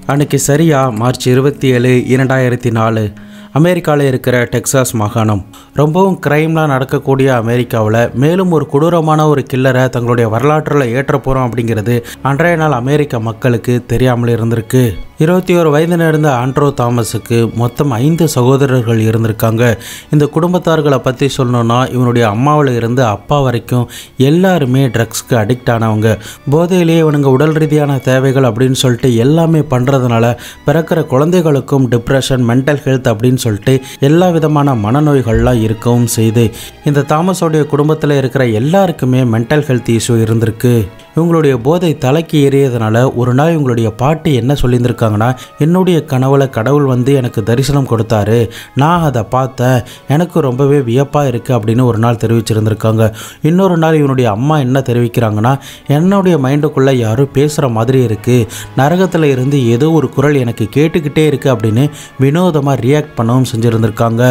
அன்னைக்கு சரியா மார்ச் இருபத்தி ஏழு இரண்டாயிரத்தி நாலு அமெரிக்காவில் இருக்கிற டெக்சாஸ் மாகாணம் ரொம்பவும் கிரைம்லாம் நடக்கக்கூடிய அமெரிக்காவில் மேலும் ஒரு கொடூரமான ஒரு கில்லரை தங்களுடைய வரலாற்றில் ஏற்ற போகிறோம் அப்படிங்கிறது அன்றைய நாள் அமெரிக்க மக்களுக்கு தெரியாமல் இருந்திருக்கு இருபத்தி ஒரு வயது நேர்ந்த ஆண்ட்ரோ தாமஸுக்கு மொத்தம் ஐந்து சகோதரர்கள் இருந்திருக்காங்க இந்த குடும்பத்தார்களை பற்றி சொல்லணும்னா இவனுடைய அம்மாவில் இருந்து அப்பா வரைக்கும் எல்லாருமே ட்ரக்ஸ்க்கு அடிக்ட் ஆனவங்க போதையிலேயே இவனுங்க உடல் ரீதியான தேவைகள் அப்படின்னு சொல்லிட்டு எல்லாமே பண்ணுறதுனால பிறக்கிற குழந்தைகளுக்கும் டிப்ரெஷன் மென்டல் ஹெல்த் அப்படின்னு சொல்லிட்டு எல்லா விதமான மனநோய்கள்லாம் இருக்கவும் செய்து இந்த தாமஸோடைய குடும்பத்தில் இருக்கிற எல்லாருக்குமே மென்டல் ஹெல்த் இஷ்யூ இருந்திருக்கு இவங்களுடைய போதை தலைக்கு ஏறியதுனால ஒரு நாள் இவங்களுடைய பாட்டி என்ன சொல்லியிருந்திருக்காங்கன்னா என்னுடைய கனவுல கடவுள் வந்து எனக்கு தரிசனம் கொடுத்தாரு நான் அதை பார்த்தேன் எனக்கு ரொம்பவே வியப்பாக இருக்குது அப்படின்னு ஒரு நாள் தெரிவிச்சிருந்திருக்காங்க இன்னொரு நாள் இவனுடைய அம்மா என்ன தெரிவிக்கிறாங்கன்னா என்னுடைய மைண்டுக்குள்ளே யாரும் பேசுகிற மாதிரி இருக்குது நரகத்தில் இருந்து ஏதோ ஒரு குரல் எனக்கு கேட்டுக்கிட்டே இருக்குது அப்படின்னு வினோதமாக ரியாக்ட் பண்ணவும் செஞ்சுருந்துருக்காங்க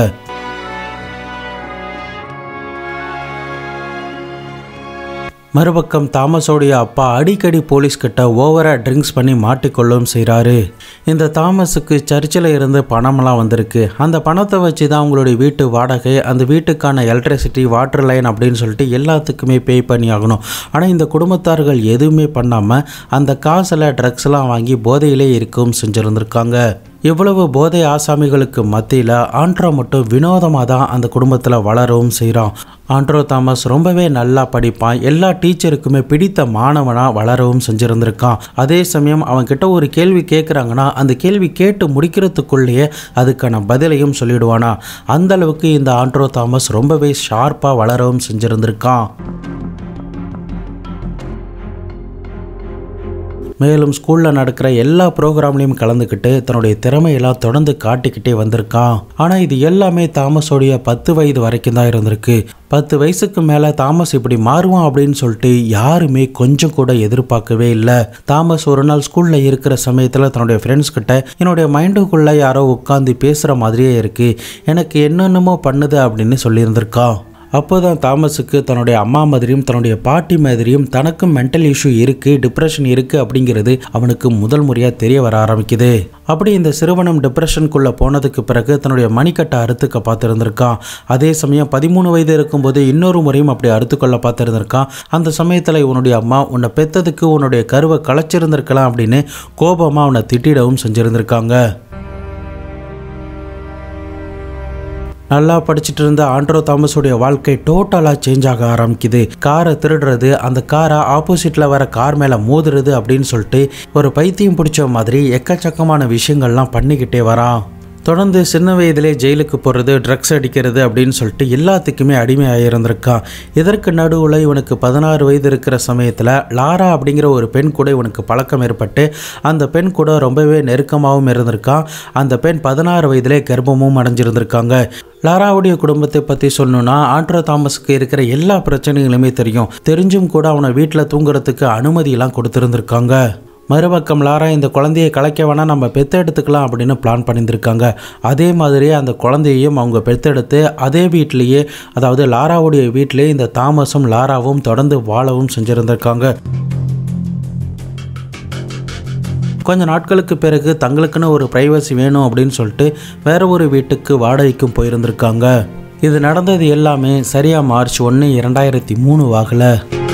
மறுபக்கம் தாமஸோடைய அப்பா அடிக்கடி போலீஸ் கிட்ட ஓவராக ட்ரிங்க்ஸ் பண்ணி மாட்டிக்கொள்ளவும் செய்கிறாரு இந்த தாமஸுக்கு சர்ச்சில் இருந்து பணமெல்லாம் வந்திருக்கு அந்த பணத்தை வச்சு தான் அவங்களுடைய வீட்டு வாடகை அந்த வீட்டுக்கான எலக்ட்ரிசிட்டி வாட்டர் லைன் அப்படின்னு சொல்லிட்டு எல்லாத்துக்குமே பே பண்ணி ஆகணும் ஆனால் இந்த குடும்பத்தார்கள் எதுவுமே பண்ணாமல் அந்த காசில் ட்ரக்ஸ்லாம் வாங்கி போதையிலே இருக்கவும் செஞ்சுருந்துருக்காங்க இவ்வளவு போதை ஆசாமிகளுக்கு மத்தியில் ஆண்ட்ரோ மட்டும் வினோதமாக தான் அந்த குடும்பத்தில் வளரவும் செய்கிறான் ஆண்ட்ரோ தாமஸ் ரொம்பவே நல்லா படிப்பான் எல்லா டீச்சருக்குமே பிடித்த மாணவனாக வளரவும் செஞ்சுருந்துருக்கான் அதே சமயம் அவன்கிட்ட ஒரு கேள்வி கேட்குறாங்கன்னா அந்த கேள்வி கேட்டு முடிக்கிறதுக்குள்ளேயே அதுக்கான பதிலையும் சொல்லிடுவானா அந்த அளவுக்கு இந்த ஆண்ட்ரோ தாமஸ் ரொம்பவே ஷார்ப்பாக வளரவும் செஞ்சுருந்துருக்கான் மேலும் ஸ்கூலில் நடக்கிற எல்லா ப்ரோக்ராம்லையும் கலந்துக்கிட்டு தன்னுடைய திறமையெல்லாம் தொடர்ந்து காட்டிக்கிட்டே வந்திருக்கான் ஆனால் இது எல்லாமே தாமஸோடைய பத்து வயது வரைக்கும் தான் இருந்திருக்கு பத்து வயசுக்கு மேலே தாமஸ் இப்படி மாறுவான் அப்படின்னு சொல்லிட்டு யாருமே கொஞ்சம் கூட எதிர்பார்க்கவே இல்லை தாமஸ் ஒரு நாள் ஸ்கூலில் இருக்கிற சமயத்தில் தன்னுடைய ஃப்ரெண்ட்ஸ் கிட்ட என்னுடைய மைண்டுக்குள்ளே யாரோ உட்காந்து பேசுகிற மாதிரியே இருக்குது எனக்கு என்னென்னமோ பண்ணுது அப்படின்னு சொல்லியிருந்திருக்கான் அப்போதான் தாமஸுக்கு தன்னுடைய அம்மா மாதிரியும் தன்னுடைய பாட்டி மாதிரியும் தனக்கும் மென்டல் இஷ்யூ இருக்குது டிப்ரெஷன் இருக்குது அப்படிங்கிறது அவனுக்கு முதல் முறையாக தெரிய வர ஆரம்பிக்குது அப்படி இந்த சிறுவனம் டிப்ரெஷனுக்குள்ளே போனதுக்கு பிறகு தன்னுடைய மணிக்கட்டை அறுத்துக்க பார்த்துருந்துருக்கான் அதே சமயம் பதிமூணு வயது இருக்கும்போது இன்னொரு முறையும் அப்படி அறுத்துக்கொள்ள பார்த்துருந்துருக்கான் அந்த சமயத்தில் இவனுடைய அம்மா உன்னை பெத்ததுக்கு உன்னுடைய கருவை களைச்சிருந்திருக்கலாம் அப்படின்னு கோபமாக அவனை திட்டிடவும் செஞ்சுருந்துருக்காங்க நல்லா படிச்சுட்டு இருந்த ஆண்ட்ரோ தாமஸுடைய வாழ்க்கை டோட்டலாக சேஞ்ச் ஆக ஆரம்பிக்குது காரை திருடுறது அந்த காரை ஆப்போசிட்டில் வர கார் மேலே மோதுறது அப்படின்னு சொல்லிட்டு ஒரு பைத்தியம் பிடிச்ச மாதிரி எக்கச்சக்கமான விஷயங்கள்லாம் பண்ணிக்கிட்டே வரான் தொடர்ந்து சின்ன வயதிலே ஜெயிலுக்கு போகிறது ட்ரக்ஸ் அடிக்கிறது அப்படின்னு சொல்லிட்டு எல்லாத்துக்குமே அடிமையாக இருந்திருக்கான் இதற்கு நடுவில் இவனுக்கு பதினாறு வயது இருக்கிற சமயத்தில் லாரா அப்படிங்கிற ஒரு பெண் கூட இவனுக்கு பழக்கம் ஏற்பட்டு அந்த பெண் கூட ரொம்பவே நெருக்கமாகவும் இருந்திருக்கான் அந்த பெண் பதினாறு வயதிலே கர்ப்பமும் அடைஞ்சிருந்திருக்காங்க லாராவுடைய குடும்பத்தை பற்றி சொல்லணும்னா ஆண்ட்ரோ தாமஸுக்கு இருக்கிற எல்லா பிரச்சனைகளுமே தெரியும் தெரிஞ்சும் கூட அவனை வீட்டில் தூங்குறதுக்கு அனுமதியெல்லாம் கொடுத்துருந்துருக்காங்க மறுபக்கம் லாரா இந்த குழந்தையை கலைக்க வேணால் நம்ம பெத்தெடுத்துக்கலாம் அப்படின்னு பிளான் பண்ணியிருந்திருக்காங்க அதே மாதிரியே அந்த குழந்தையையும் அவங்க பெத்தெடுத்து அதே வீட்டிலேயே அதாவது லாராவுடைய வீட்டிலேயே இந்த தாமஸும் லாராவும் தொடர்ந்து வாழவும் செஞ்சுருந்திருக்காங்க கொஞ்ச நாட்களுக்கு பிறகு தங்களுக்குன்னு ஒரு ப்ரைவசி வேணும் அப்படின்னு சொல்லிட்டு வேற ஒரு வீட்டுக்கு வாடகைக்கும் போயிருந்திருக்காங்க இது நடந்தது எல்லாமே சரியாக மார்ச் ஒன்று இரண்டாயிரத்தி மூணு வாகல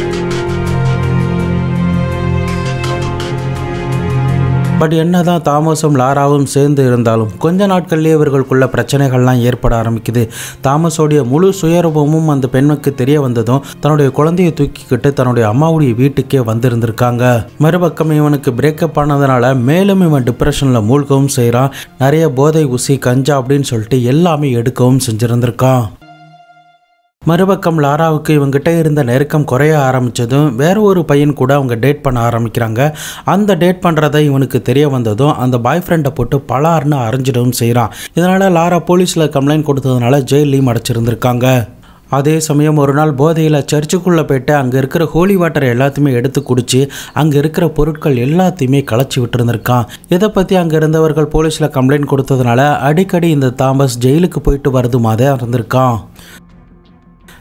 பட் என்னதான் தாமஸும் லாராவும் சேர்ந்து இருந்தாலும் கொஞ்ச நாட்கள்லேயே இவர்களுக்குள்ள பிரச்சனைகள்லாம் ஏற்பட ஆரம்பிக்குது தாமஸோடைய முழு சுயரூபமும் அந்த பெண்ணுக்கு தெரிய வந்ததும் தன்னுடைய குழந்தையை தூக்கிக்கிட்டு தன்னுடைய அம்மாவுடைய வீட்டுக்கே வந்திருந்திருக்காங்க மறுபக்கம் இவனுக்கு பிரேக்கப் ஆனதுனால மேலும் இவன் டிப்ரெஷனில் மூழ்கவும் செய்கிறான் நிறைய போதை ஊசி கஞ்சா அப்படின்னு சொல்லிட்டு எல்லாமே எடுக்கவும் செஞ்சுருந்திருக்கான் மறுபக்கம் லாராவுக்கு இவங்கிட்ட இருந்த நெருக்கம் குறைய ஆரம்பித்ததும் வேற ஒரு பையன் கூட அவங்க டேட் பண்ண ஆரம்பிக்கிறாங்க அந்த டேட் பண்ணுறதை இவனுக்கு தெரிய வந்ததும் அந்த பாய் ஃப்ரெண்டை போட்டு பலார்னு அரைஞ்சிடவும் செய்கிறான் இதனால் லாரா போலீஸில் கம்ப்ளைண்ட் கொடுத்ததுனால ஜெயிலையும் அடைச்சிருந்திருக்காங்க அதே சமயம் ஒரு நாள் போதையில் சர்ச்சுக்குள்ளே போயிட்டு அங்கே இருக்கிற ஹோலி வாட்டர் எல்லாத்தையுமே எடுத்து குடிச்சு அங்கே இருக்கிற பொருட்கள் எல்லாத்தையுமே களைச்சி விட்டுருந்துருக்கான் இதை பற்றி அங்கே இருந்தவர்கள் போலீஸில் கம்ப்ளைண்ட் கொடுத்ததுனால அடிக்கடி இந்த தாமஸ் ஜெயிலுக்கு போயிட்டு வரதுமாதே இருந்திருக்கான்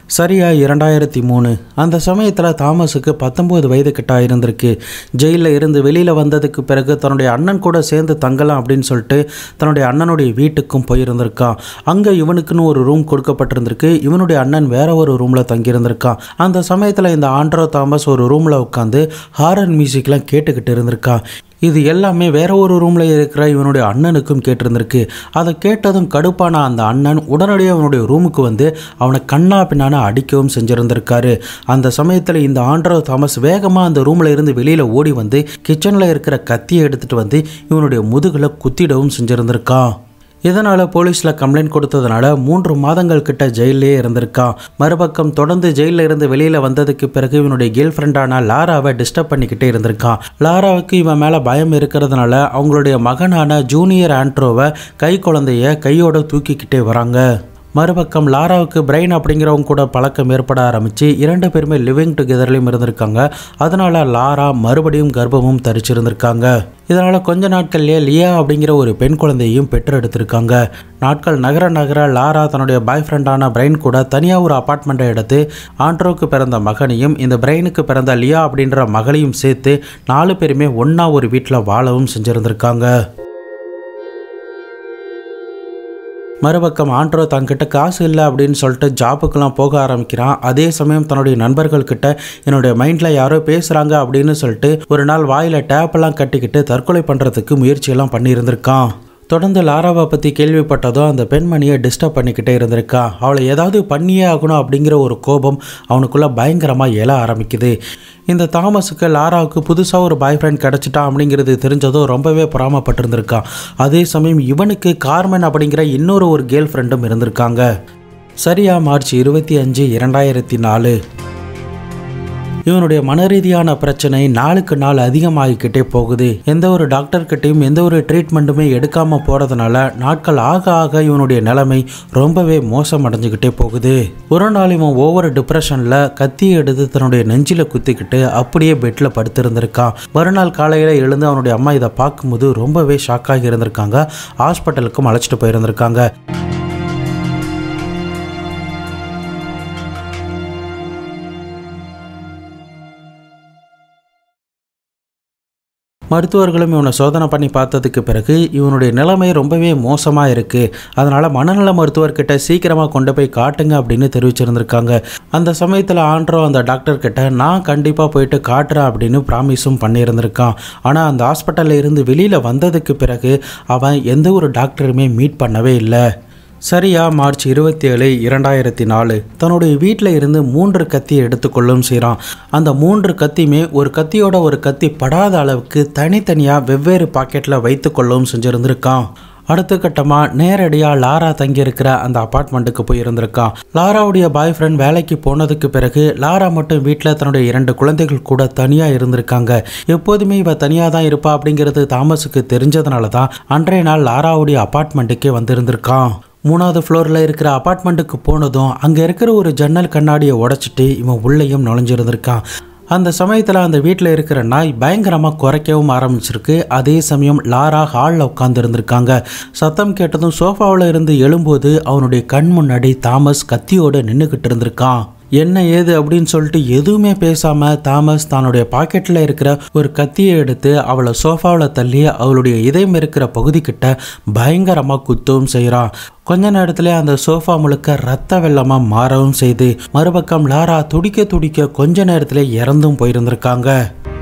சரியா இரண்டாயிரத்தி மூணு அந்த சமயத்தில் தாமஸுக்கு பத்தொம்போது வயது கிட்ட இருந்திருக்கு ஜெயிலில் இருந்து வெளியில் வந்ததுக்கு பிறகு தன்னுடைய அண்ணன் கூட சேர்ந்து தங்கலாம் அப்படின்னு சொல்லிட்டு தன்னுடைய அண்ணனுடைய வீட்டுக்கும் போயிருந்திருக்கான் அங்கே இவனுக்குன்னு ஒரு ரூம் கொடுக்கப்பட்டிருந்திருக்கு இவனுடைய அண்ணன் வேற ஒரு ரூமில் தங்கியிருந்திருக்கான் அந்த சமயத்தில் இந்த ஆண்ட்ரோ தாமஸ் ஒரு ரூமில் உட்காந்து ஹாரன் மியூசிக்லாம் கேட்டுக்கிட்டு இருந்திருக்கான் இது எல்லாமே வேற ஒரு ரூமில் இருக்கிற இவனுடைய அண்ணனுக்கும் கேட்டிருந்திருக்கு அதை கேட்டதும் கடுப்பான அந்த அண்ணன் உடனடியாக அவனுடைய ரூமுக்கு வந்து அவனை கண்ணா பின்னான அடிக்கவும் செஞ்சிருந்திருக்காரு அந்த சமயத்தில் இந்த ஆண்ட்ரோ தாமஸ் வேகமாக அந்த ரூமில் இருந்து வெளியில் ஓடி வந்து கிச்சனில் இருக்கிற கத்தியை எடுத்துகிட்டு வந்து இவனுடைய முதுகில் குத்திடவும் செஞ்சிருந்திருக்கான் இதனால் போலீஸில் கம்ப்ளைண்ட் கொடுத்ததுனால மூன்று மாதங்கள் கிட்ட ஜெயிலே இருந்திருக்கான் மறுபக்கம் தொடர்ந்து ஜெயிலில் இருந்து வெளியில் வந்ததுக்கு பிறகு இவனுடைய கேர்ள் ஃப்ரெண்டான லாராவை டிஸ்டர்ப் பண்ணிக்கிட்டே இருந்திருக்கான் லாராவுக்கு இவன் மேலே பயம் இருக்கிறதுனால அவங்களுடைய மகனான ஜூனியர் ஆண்ட்ரோவை கை குழந்தைய கையோட தூக்கிக்கிட்டே வராங்க மறுபக்கம் லாராவுக்கு பிரெயின் அப்படிங்கிறவங்க கூட பழக்கம் ஏற்பட ஆரம்பித்து இரண்டு பேருமே லிவிங் டுகெதர்லையும் இருந்திருக்காங்க அதனால லாரா மறுபடியும் கர்ப்பமும் தரிச்சிருந்திருக்காங்க இதனால் கொஞ்ச நாட்கள்லேயே லியா அப்படிங்கிற ஒரு பெண் குழந்தையையும் பெற்றெடுத்திருக்காங்க நாட்கள் நகர நகர லாரா தன்னுடைய பாய் ஃப்ரெண்டான பிரைன் கூட தனியாக ஒரு அப்பார்ட்மெண்ட்டை எடுத்து ஆண்ட்ரோக்கு பிறந்த மகனையும் இந்த பிரைனுக்கு பிறந்த லியா அப்படின்ற மகளையும் சேர்த்து நாலு பேருமே ஒன்றா ஒரு வீட்டில் வாழவும் செஞ்சுருந்துருக்காங்க மறுபக்கம் ஆண்ட்ரோ தன்கிட்ட காசு இல்லை அப்படின்னு சொல்லிட்டு ஜாப்புக்கெல்லாம் போக ஆரம்பிக்கிறான் அதே சமயம் தன்னுடைய நண்பர்கள்கிட்ட என்னுடைய மைண்டில் யாரோ பேசுகிறாங்க அப்படின்னு சொல்லிட்டு ஒரு நாள் வாயில் டேப்பெல்லாம் கட்டிக்கிட்டு தற்கொலை பண்ணுறதுக்கு முயற்சியெல்லாம் பண்ணியிருந்திருக்கான் தொடர்ந்து லாராவை பற்றி கேள்விப்பட்டதும் அந்த பெண்மணியை டிஸ்டர்ப் பண்ணிக்கிட்டே இருந்திருக்கா அவளை ஏதாவது பண்ணியே ஆகணும் அப்படிங்கிற ஒரு கோபம் அவனுக்குள்ளே பயங்கரமாக எழ ஆரம்பிக்குது இந்த தாமஸுக்கு லாராவுக்கு புதுசாக ஒரு பாய் ஃப்ரெண்ட் கிடச்சிட்டான் அப்படிங்கிறது தெரிஞ்சதும் ரொம்பவே பொறாமப்பட்டிருந்திருக்கான் அதே சமயம் இவனுக்கு கார்மென் அப்படிங்கிற இன்னொரு ஒரு கேர்ள் ஃப்ரெண்டும் இருந்திருக்காங்க சரியா மார்ச் இருபத்தி அஞ்சு இரண்டாயிரத்தி நாலு இவனுடைய மனரீதியான பிரச்சனை நாளுக்கு நாள் அதிகமாகிக்கிட்டே போகுது எந்த ஒரு டாக்டர்கிட்டையும் எந்த ஒரு ட்ரீட்மெண்ட்டுமே எடுக்காம போறதுனால நாட்கள் ஆக ஆக இவனுடைய நிலைமை ரொம்பவே மோசம் அடைஞ்சுக்கிட்டே போகுது ஒரு நாள் இவன் ஒவ்வொரு டிப்ரெஷன்ல கத்தியை எடுத்து தன்னுடைய நெஞ்சில குத்திக்கிட்டு அப்படியே பெட்ல படுத்திருந்திருக்கான் மறுநாள் காலையில எழுந்து அவனுடைய அம்மா இதை பார்க்கும்போது ரொம்பவே ஷாக்காகி இருந்திருக்காங்க ஹாஸ்பிட்டலுக்கும் அழைச்சிட்டு போயிருந்திருக்காங்க மருத்துவர்களும் இவனை சோதனை பண்ணி பார்த்ததுக்கு பிறகு இவனுடைய நிலைமை ரொம்பவே மோசமாக இருக்குது அதனால் மனநல மருத்துவர்கிட்ட சீக்கிரமாக கொண்டு போய் காட்டுங்க அப்படின்னு தெரிவிச்சிருந்திருக்காங்க அந்த சமயத்தில் ஆண்ட்ரோ அந்த டாக்டர் கிட்ட நான் கண்டிப்பாக போயிட்டு காட்டுறேன் அப்படின்னு ப்ராமிஸும் பண்ணியிருந்திருக்கான் ஆனால் அந்த ஹாஸ்பிட்டலில் இருந்து வெளியில் வந்ததுக்கு பிறகு அவன் எந்த ஒரு டாக்டருமே மீட் பண்ணவே இல்லை சரியா மார்ச் இருபத்தி ஏழு இரண்டாயிரத்தி நாலு தன்னுடைய வீட்டில் இருந்து மூன்று கத்தியை எடுத்துக்கொள்ளும் செய்கிறான் அந்த மூன்று கத்தியுமே ஒரு கத்தியோட ஒரு கத்தி படாத அளவுக்கு தனித்தனியாக வெவ்வேறு பாக்கெட்டில் வைத்துக்கொள்ளவும் செஞ்சுருந்துருக்கான் அடுத்த கட்டமாக நேரடியாக லாரா தங்கியிருக்கிற அந்த அப்பார்ட்மெண்ட்டுக்கு போய் இருந்திருக்கான் லாராவுடைய பாய் ஃப்ரெண்ட் வேலைக்கு போனதுக்கு பிறகு லாரா மட்டும் வீட்டில் தன்னுடைய இரண்டு குழந்தைகள் கூட தனியாக இருந்திருக்காங்க எப்போதுமே இவ தனியாக தான் இருப்பா அப்படிங்கிறது தாமஸுக்கு தெரிஞ்சதுனால தான் அன்றைய நாள் லாராவுடைய அப்பார்ட்மெண்ட்டுக்கே வந்திருந்திருக்கான் மூணாவது ஃப்ளோரில் இருக்கிற அப்பார்ட்மெண்ட்டுக்கு போனதும் அங்கே இருக்கிற ஒரு ஜன்னல் கண்ணாடியை உடைச்சிட்டு இவன் உள்ளேயும் நுழைஞ்சிருந்திருக்கான் அந்த சமயத்தில் அந்த வீட்டில் இருக்கிற நாய் பயங்கரமாக குறைக்கவும் ஆரம்பிச்சிருக்கு அதே சமயம் லாரா ஹாலில் உட்காந்துருந்துருக்காங்க சத்தம் கேட்டதும் சோஃபாவில் இருந்து எழும்போது அவனுடைய கண் முன்னாடி தாமஸ் கத்தியோடு நின்றுக்கிட்டு இருந்திருக்கான் என்ன ஏது அப்படின்னு சொல்லிட்டு எதுவுமே பேசாம தாமஸ் தன்னுடைய பாக்கெட்டில் இருக்கிற ஒரு கத்தியை எடுத்து அவளை சோஃபாவில் தள்ளி அவளுடைய இதயம் இருக்கிற பகுதி கிட்ட பயங்கரமாக குத்தவும் செய்கிறான் கொஞ்ச நேரத்துல அந்த சோஃபா முழுக்க ரத்த வெள்ளமாக மாறவும் செய்து மறுபக்கம் லாரா துடிக்க துடிக்க கொஞ்ச நேரத்துல இறந்தும் போயிருந்திருக்காங்க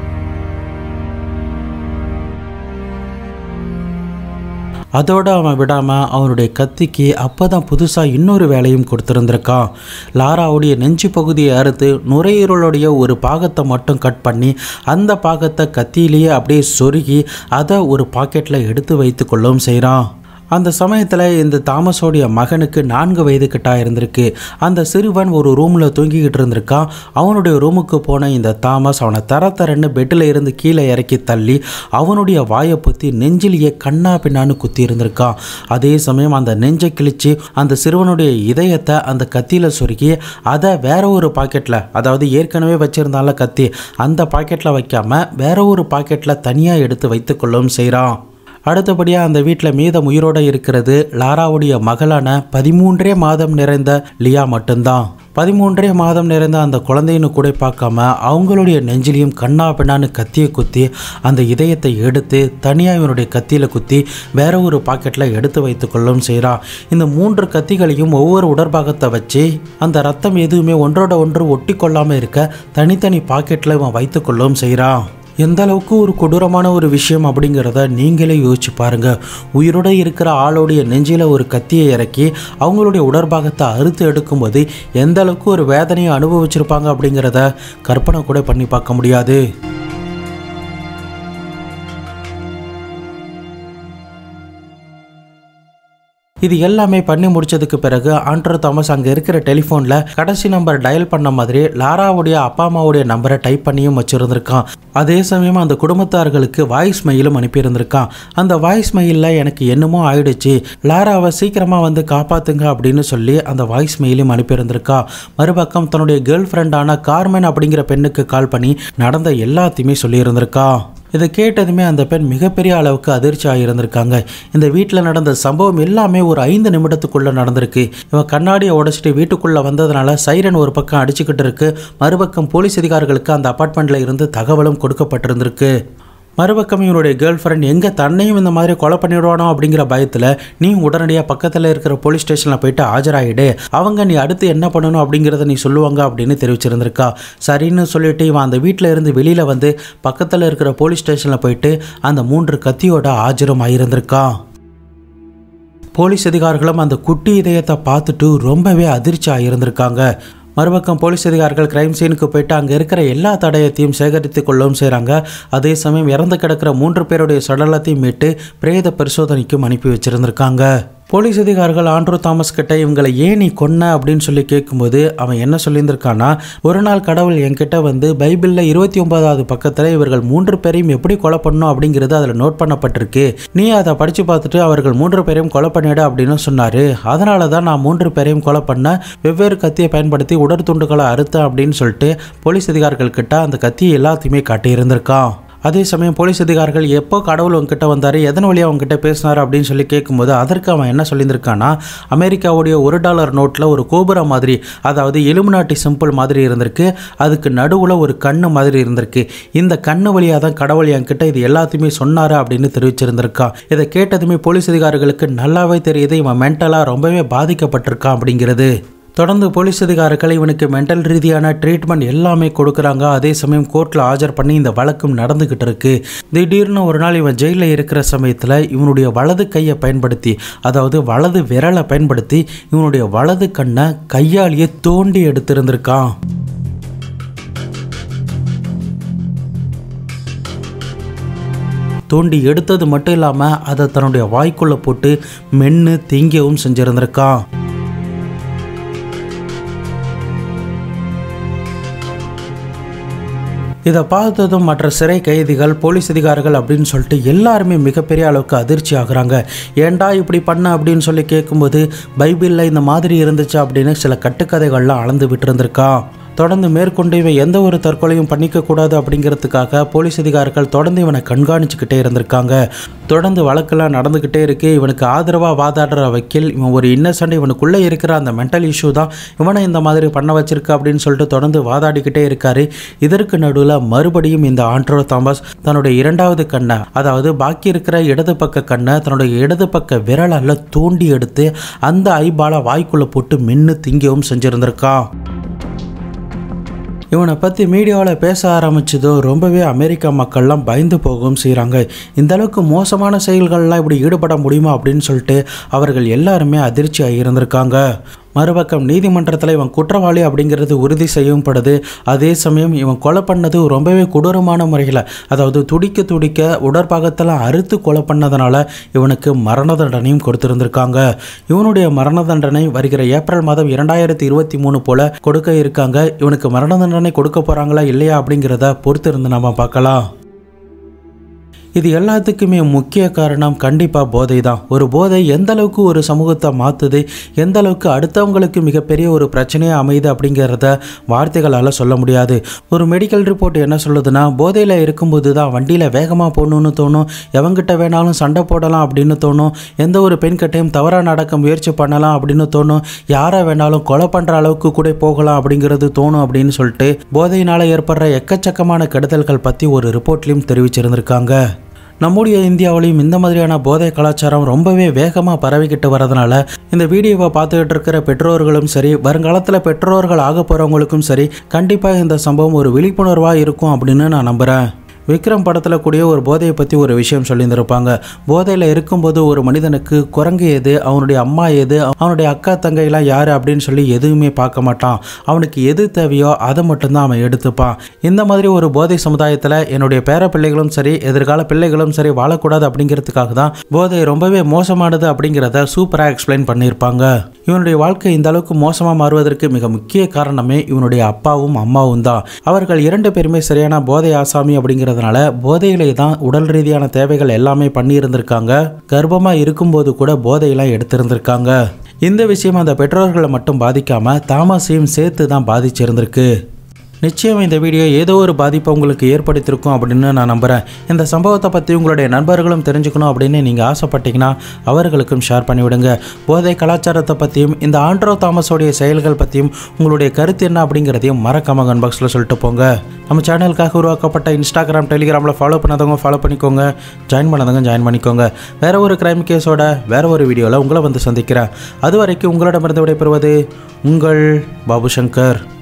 அதோடு அவன் விடாமல் அவனுடைய கத்திக்கு அப்போ தான் புதுசாக இன்னொரு வேலையும் கொடுத்துருந்துருக்கான் லாராவுடைய நெஞ்சு பகுதியை அறுத்து நுரையீரலுடைய ஒரு பாகத்தை மட்டும் கட் பண்ணி அந்த பாகத்தை கத்தியிலேயே அப்படியே சொருகி அதை ஒரு பாக்கெட்டில் எடுத்து வைத்து கொள்ளவும் செய்கிறான் அந்த சமயத்தில் இந்த தாமஸோடைய மகனுக்கு நான்கு வயது கிட்டா இருந்திருக்கு அந்த சிறுவன் ஒரு ரூமில் தூங்கிக்கிட்டு இருந்திருக்கான் அவனுடைய ரூமுக்கு போன இந்த தாமஸ் அவனை தர தரன்னு பெட்டில் இருந்து கீழே இறக்கி தள்ளி அவனுடைய வாயை பற்றி நெஞ்சிலேயே கண்ணா பின்னான்னு குத்தி இருந்திருக்கான் அதே சமயம் அந்த நெஞ்சை கிழிச்சு அந்த சிறுவனுடைய இதயத்தை அந்த கத்தியில் சொருகி அதை வேற ஒரு பாக்கெட்டில் அதாவது ஏற்கனவே வச்சிருந்தால கத்தி அந்த பாக்கெட்டில் வைக்காம வேற ஒரு பாக்கெட்டில் தனியாக எடுத்து வைத்துக்கொள்ளவும் செய்கிறான் அடுத்தபடியாக அந்த வீட்டில் மீதம் உயிரோடு இருக்கிறது லாராவுடைய மகளான பதிமூன்றே மாதம் நிறைந்த லியா மட்டும்தான் பதிமூன்றே மாதம் நிறைந்த அந்த குழந்தைன்னு கூட பார்க்காம அவங்களுடைய நெஞ்சிலையும் கண்ணா பின்னான்னு கத்தியை குத்தி அந்த இதயத்தை எடுத்து தனியாக இவனுடைய கத்தியில் குத்தி வேற ஒரு பாக்கெட்டில் எடுத்து வைத்துக்கொள்ளும் செய்கிறான் இந்த மூன்று கத்திகளையும் ஒவ்வொரு உடற்பாகத்தை வச்சு அந்த ரத்தம் எதுவுமே ஒன்றோட ஒன்று ஒட்டி கொள்ளாமல் இருக்க தனித்தனி பாக்கெட்டில் இவன் வைத்துக்கொள்ளவும் செய்கிறான் எந்த அளவுக்கு ஒரு கொடூரமான ஒரு விஷயம் அப்படிங்கிறத நீங்களே யோசிச்சு பாருங்க உயிரோட இருக்கிற ஆளோடைய நெஞ்சில ஒரு கத்தியை இறக்கி அவங்களுடைய உடற்பாகத்தை அறுத்து எடுக்கும்போது எந்த அளவுக்கு ஒரு வேதனையை அனுபவிச்சிருப்பாங்க அப்படிங்கிறத கற்பனை கூட பண்ணி பார்க்க முடியாது இது எல்லாமே பண்ணி முடிச்சதுக்கு பிறகு ஆண்ட்ரோ தாமஸ் அங்கே இருக்கிற டெலிஃபோனில் கடைசி நம்பர் டயல் பண்ண மாதிரி லாராவுடைய அப்பா அம்மாவுடைய நம்பரை டைப் பண்ணியும் வச்சுருந்துருக்கான் அதே சமயம் அந்த குடும்பத்தார்களுக்கு வாய்ஸ் மெயிலும் அனுப்பியிருந்திருக்கான் அந்த வாய்ஸ் மெயிலில் எனக்கு என்னமோ ஆயிடுச்சு லாராவை சீக்கிரமாக வந்து காப்பாத்துங்க அப்படின்னு சொல்லி அந்த வாய்ஸ் மெயிலையும் அனுப்பியிருந்திருக்கா மறுபக்கம் தன்னுடைய கேர்ள் ஃப்ரெண்டான கார்மென் அப்படிங்கிற பெண்ணுக்கு கால் பண்ணி நடந்த எல்லாத்தையுமே சொல்லியிருந்திருக்கா இதை கேட்டதுமே அந்த பெண் மிகப்பெரிய அளவுக்கு அதிர்ச்சி ஆகியிருந்திருக்காங்க இந்த வீட்டில் நடந்த சம்பவம் எல்லாமே ஒரு ஐந்து நிமிடத்துக்குள்ள நடந்திருக்கு இவன் கண்ணாடியை உடைச்சிட்டு வீட்டுக்குள்ள வந்ததுனால சைரன் ஒரு பக்கம் அடிச்சுக்கிட்டு இருக்கு மறுபக்கம் போலீஸ் அதிகாரிகளுக்கு அந்த அபார்ட்மெண்ட்ல இருந்து தகவலும் கொடுக்கப்பட்டிருந்திருக்கு மறுபக்கம் இவனுடைய கேர்ள் ஃப்ரெண்ட் எங்கே தன்னையும் இந்த மாதிரி கொலை பண்ணிடுவானோ அப்படிங்கிற பயத்தில் நீ உடனடியாக பக்கத்தில் இருக்கிற போலீஸ் ஸ்டேஷனில் போயிட்டு ஆஜராயிடு அவங்க நீ அடுத்து என்ன பண்ணணும் அப்படிங்கிறத நீ சொல்லுவாங்க அப்படின்னு தெரிவிச்சிருந்திருக்கா சரின்னு சொல்லிட்டு இவன் அந்த வீட்டில் இருந்து வெளியில் வந்து பக்கத்தில் இருக்கிற போலீஸ் ஸ்டேஷனில் போயிட்டு அந்த மூன்று கத்தியோட ஆஜரும் ஆயிருந்திருக்கான் போலீஸ் அதிகாரிகளும் அந்த குட்டி இதயத்தை பார்த்துட்டு ரொம்பவே அதிர்ச்சி ஆகியிருந்திருக்காங்க மறுபக்கம் போலீஸ் அதிகாரிகள் கிரைம் சீனுக்கு போயிட்டு அங்கே இருக்கிற எல்லா தடயத்தையும் சேகரித்து கொள்ளவும் செய்கிறாங்க அதே சமயம் இறந்து கிடக்கிற மூன்று பேருடைய சடலத்தையும் மீட்டு பிரேத பரிசோதனைக்கும் அனுப்பி வச்சிருந்திருக்காங்க போலீஸ் அதிகாரிகள் ஆண்ட்ரூ தாமஸ் கிட்ட இவங்களை ஏன் நீ கொன்ன அப்படின்னு சொல்லி கேட்கும்போது அவன் என்ன சொல்லியிருந்திருக்கான்னா ஒரு நாள் கடவுள் என்கிட்ட வந்து பைபிளில் இருபத்தி ஒன்பதாவது பக்கத்தில் இவர்கள் மூன்று பேரையும் எப்படி கொலை பண்ணணும் அப்படிங்கிறது அதில் நோட் பண்ணப்பட்டிருக்கு நீ அதை படித்து பார்த்துட்டு அவர்கள் மூன்று பேரையும் கொலை பண்ணிடு அப்படின்னு சொன்னார் அதனால தான் நான் மூன்று பேரையும் கொலை பண்ண வெவ்வேறு கத்தியை பயன்படுத்தி உடற்துண்டுகளை அறுத்தேன் அப்படின்னு சொல்லிட்டு போலீஸ் அதிகாரிகள் கிட்ட அந்த கத்தியை எல்லாத்தையுமே காட்டியிருந்திருக்கான் அதே சமயம் போலீஸ் அதிகாரிகள் எப்போ கடவுள் உங்ககிட்ட வந்தார் எதன் வழியாக உங்ககிட்ட பேசினார் அப்படின்னு சொல்லி கேட்கும்போது அதற்கு அவன் என்ன சொல்லியிருந்திருக்கான்னா அமெரிக்காவுடைய ஒரு டாலர் நோட்டில் ஒரு கோபுரம் மாதிரி அதாவது எலுமினாட்டி சிம்பிள் மாதிரி இருந்திருக்கு அதுக்கு நடுவில் ஒரு கண்ணு மாதிரி இருந்திருக்கு இந்த கண்ணு வழியாக தான் கடவுள் என்கிட்ட இது எல்லாத்தையுமே சொன்னார் அப்படின்னு தெரிவிச்சிருந்திருக்கான் இதை கேட்டதுமே போலீஸ் அதிகாரிகளுக்கு நல்லாவே தெரியுது இவன் மென்டலாக ரொம்பவே பாதிக்கப்பட்டிருக்கான் அப்படிங்கிறது தொடர்ந்து போலீஸ் அதிகாரிகள் இவனுக்கு மென்டல் ரீதியான ட்ரீட்மெண்ட் எல்லாமே கொடுக்குறாங்க அதே சமயம் கோர்ட்டில் ஆஜர் பண்ணி இந்த வழக்கும் நடந்துக்கிட்டு இருக்கு திடீர்னு ஒரு நாள் இவன் ஜெயிலில் இருக்கிற சமயத்தில் இவனுடைய வலது கையை பயன்படுத்தி அதாவது வலது விரலை பயன்படுத்தி இவனுடைய வலது கண்ணை கையாலேயே தோண்டி எடுத்திருந்திருக்கான் தோண்டி எடுத்தது மட்டும் இல்லாமல் அதை தன்னுடைய வாய்க்குள்ளே போட்டு மென்று திங்கவும் செஞ்சிருந்திருக்கான் இதை பார்த்ததும் மற்ற சிறை கைதிகள் போலீஸ் அதிகாரிகள் அப்படின்னு சொல்லிட்டு எல்லாருமே மிகப்பெரிய அளவுக்கு அதிர்ச்சி ஆகுறாங்க ஏன்டா இப்படி பண்ண அப்படின்னு சொல்லி கேட்கும்போது பைபிளில் இந்த மாதிரி இருந்துச்சு அப்படின்னு சில கட்டுக்கதைகள்லாம் அளந்து விட்டுருந்துருக்கா தொடர்ந்து மேற்கொண்டு இவன் எந்த ஒரு தற்கொலையும் பண்ணிக்க கூடாது அப்படிங்கிறதுக்காக போலீஸ் அதிகாரிகள் தொடர்ந்து இவனை கண்காணிச்சுக்கிட்டே இருந்திருக்காங்க தொடர்ந்து வழக்கெல்லாம் நடந்துக்கிட்டே இருக்கு இவனுக்கு ஆதரவாக வாதாடுற வக்கீல் இவன் ஒரு இன்னசென்ட் இவனுக்குள்ளே இருக்கிற அந்த மென்டல் இஷ்யூ தான் இவனை இந்த மாதிரி பண்ண வச்சிருக்கு அப்படின்னு சொல்லிட்டு தொடர்ந்து வாதாடிக்கிட்டே இருக்காரு இதற்கு நடுவில் மறுபடியும் இந்த ஆண்ட்ரோ தாமஸ் தன்னுடைய இரண்டாவது கண்ணை அதாவது பாக்கி இருக்கிற இடது பக்க கண்ணை தன்னுடைய இடது பக்க விரலால் தூண்டி எடுத்து அந்த ஐபாலை வாய்க்குள்ளே போட்டு மின்னு திங்கவும் செஞ்சிருந்திருக்கான் இவனை பற்றி மீடியாவில் பேச ஆரம்பிச்சதும் ரொம்பவே அமெரிக்கா மக்கள்லாம் பயந்து போகவும் செய்கிறாங்க இந்த அளவுக்கு மோசமான செயல்கள்லாம் இப்படி ஈடுபட முடியுமா அப்படின்னு சொல்லிட்டு அவர்கள் எல்லாருமே அதிர்ச்சியாக இருந்திருக்காங்க மறுபக்கம் நீதிமன்றத்தில் இவன் குற்றவாளி அப்படிங்கிறது உறுதி செய்யப்படுது அதே சமயம் இவன் கொலை பண்ணது ரொம்பவே கொடூரமான முறையில் அதாவது துடிக்க துடிக்க உடற்பாகத்தில் அறுத்து கொலை பண்ணதுனால இவனுக்கு மரண தண்டனையும் கொடுத்திருந்திருக்காங்க இவனுடைய மரண தண்டனை வருகிற ஏப்ரல் மாதம் இரண்டாயிரத்தி இருபத்தி மூணு போல கொடுக்க இருக்காங்க இவனுக்கு மரண தண்டனை கொடுக்க போகிறாங்களா இல்லையா அப்படிங்கிறத பொறுத்திருந்து நம்ம பார்க்கலாம் இது எல்லாத்துக்குமே முக்கிய காரணம் கண்டிப்பாக போதை தான் ஒரு போதை எந்த அளவுக்கு ஒரு சமூகத்தை மாற்றுது எந்த அளவுக்கு அடுத்தவங்களுக்கு மிகப்பெரிய ஒரு பிரச்சனையாக அமையுது அப்படிங்கிறத வார்த்தைகளால் சொல்ல முடியாது ஒரு மெடிக்கல் ரிப்போர்ட் என்ன சொல்லுதுன்னா போதையில் இருக்கும்போது தான் வண்டியில் வேகமாக போகணுன்னு தோணும் எவங்கிட்ட வேணாலும் சண்டை போடலாம் அப்படின்னு தோணும் எந்த ஒரு பெண்கிட்டையும் தவறாக நடக்க முயற்சி பண்ணலாம் அப்படின்னு தோணும் யாரை வேணாலும் கொலை பண்ணுற அளவுக்கு கூட போகலாம் அப்படிங்கிறது தோணும் அப்படின்னு சொல்லிட்டு போதையினால் ஏற்படுற எக்கச்சக்கமான கெடுதல்கள் பற்றி ஒரு ரிப்போர்ட்லையும் தெரிவிச்சிருந்திருக்காங்க நம்முடைய இந்தியாவிலையும் இந்த மாதிரியான போதை கலாச்சாரம் ரொம்பவே வேகமாக பரவிக்கிட்டு வரதுனால இந்த வீடியோவை பார்த்துக்கிட்டு இருக்கிற பெற்றோர்களும் சரி வருங்காலத்தில் பெற்றோர்கள் ஆக போகிறவங்களுக்கும் சரி கண்டிப்பாக இந்த சம்பவம் ஒரு விழிப்புணர்வாக இருக்கும் அப்படின்னு நான் நம்புகிறேன் விக்ரம் படத்தில் கூடிய ஒரு போதையை பற்றி ஒரு விஷயம் சொல்லியிருந்திருப்பாங்க போதையில் இருக்கும்போது ஒரு மனிதனுக்கு குரங்கு எது அவனுடைய அம்மா எது அவனுடைய அக்கா தங்கையெல்லாம் யார் அப்படின்னு சொல்லி எதுவுமே பார்க்க மாட்டான் அவனுக்கு எது தேவையோ அதை மட்டும்தான் அவன் எடுத்துப்பான் இந்த மாதிரி ஒரு போதை சமுதாயத்தில் என்னுடைய பேர பிள்ளைகளும் சரி எதிர்கால பிள்ளைகளும் சரி வாழக்கூடாது அப்படிங்கிறதுக்காக தான் போதை ரொம்பவே மோசமானது அப்படிங்கிறத சூப்பராக எக்ஸ்பிளைன் பண்ணியிருப்பாங்க இவனுடைய வாழ்க்கை இந்த அளவுக்கு மோசமாக மாறுவதற்கு மிக முக்கிய காரணமே இவனுடைய அப்பாவும் அம்மாவும் தான் அவர்கள் இரண்டு பேருமே சரியான போதை ஆசாமி அப்படிங்கிறதுனால போதையிலே தான் உடல் ரீதியான தேவைகள் எல்லாமே பண்ணியிருந்திருக்காங்க கர்ப்பமாக இருக்கும்போது கூட போதையெல்லாம் எடுத்திருந்திருக்காங்க இந்த விஷயம் அந்த பெற்றோர்களை மட்டும் பாதிக்காம தாமஸையும் சேர்த்து தான் பாதிச்சிருந்திருக்கு நிச்சயம் இந்த வீடியோ ஏதோ ஒரு பாதிப்பை உங்களுக்கு ஏற்படுத்தியிருக்கும் அப்படின்னு நான் நம்புகிறேன் இந்த சம்பவத்தை பற்றி உங்களுடைய நண்பர்களும் தெரிஞ்சுக்கணும் அப்படின்னு நீங்கள் ஆசைப்பட்டீங்கன்னா அவர்களுக்கும் ஷேர் பண்ணிவிடுங்க போதை கலாச்சாரத்தை பற்றியும் இந்த ஆண்ட்ரோ தாமஸோடைய செயல்கள் பற்றியும் உங்களுடைய கருத்து என்ன அப்படிங்கிறதையும் மறக்காம கன் பாக்ஸில் சொல்லிட்டு போங்க நம்ம சேனலுக்காக உருவாக்கப்பட்ட இன்ஸ்டாகிராம் டெலிகிராமில் ஃபாலோ பண்ணாதவங்க ஃபாலோ பண்ணிக்கோங்க ஜாயின் பண்ணாதவங்க ஜாயின் பண்ணிக்கோங்க வேற ஒரு கிரைம் கேஸோட வேற ஒரு வீடியோவில் உங்களை வந்து சந்திக்கிறேன் அது வரைக்கும் உங்களிடமிருந்து விடைபெறுவது உங்கள் பாபு சங்கர்